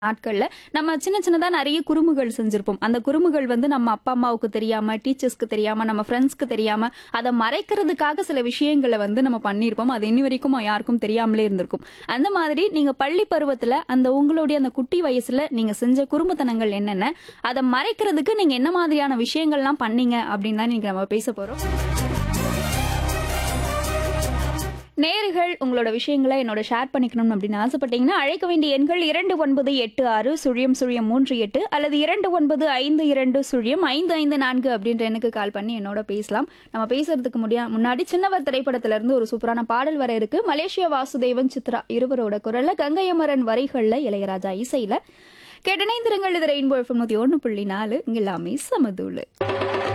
நாட்கள்ல நம்ம சின்ன சின்னதா நிறைய குறும்புகள் செஞ்சிருப்போம் அந்த குறும்புகள் வந்து நம்ம அப்பா அம்மாவுக்கு தெரியாம டீச்சர்ஸ்க்கு தெரியாம நம்ம ஃப்ரெண்ட்ஸ்க்கு தெரியாம அதை மறைக்கிறதுக்காக சில விஷயங்களை வந்து நம்ம பண்ணியிருப்போம் அது இன்னி வரைக்கும் யாருக்கும் தெரியாமலே இருந்திருக்கும் அந்த மாதிரி நீங்க பள்ளி பருவத்துல அந்த உங்களுடைய அந்த குட்டி வயசுல நீங்க செஞ்ச குறும்புத்தனங்கள் என்னென்ன அதை மறைக்கிறதுக்கு நீங்க என்ன மாதிரியான விஷயங்கள்லாம் பண்ணீங்க அப்படின்னு தான் நீங்க நம்ம பேச போறோம் நேர்கள் உங்களோட விஷயங்களை என்னோட ஷேர் பண்ணிக்கணும் அப்படின்னு ஆசைப்பட்டீங்கன்னா அழைக்க வேண்டிய எண்கள் இரண்டு ஒன்பது எட்டு ஆறு சுழியம் சுழியம் மூன்று எட்டு அல்லது இரண்டு ஒன்பது ஐந்து இரண்டு சுழியம் ஐந்து ஐந்து நான்கு அப்படின்ற எண்ணுக்கு கால் பண்ணி என்னோட பேசலாம் நம்ம பேசுறதுக்கு முடியா முன்னாடி சின்னவர் திரைப்படத்துல இருந்து ஒரு சூப்பரான பாடல் வர இருக்கு மலேசியா வாசுதேவன் சித்ரா இருவரோட குரல்ல கங்கையமரன் வரிகள்ல இளையராஜா இசையில கேட்டனைந்திரங்கள் இது ரெயின்போ எஃப்எம் நூத்தி ஒன்று புள்ளி நாலு இங்க எல்லாமே சமதூளு